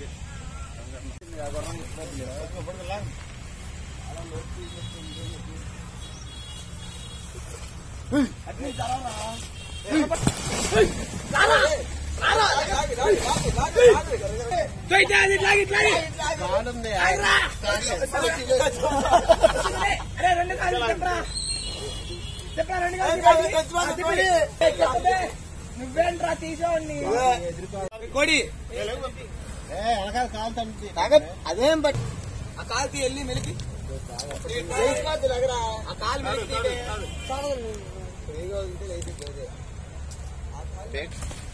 నువ్వేంట్రా తీసేవాడిని కోడి అదేం బట్ ఆ కాలుకి వెళ్ళి మెలికి ఆ కాలు మెలికి చాలు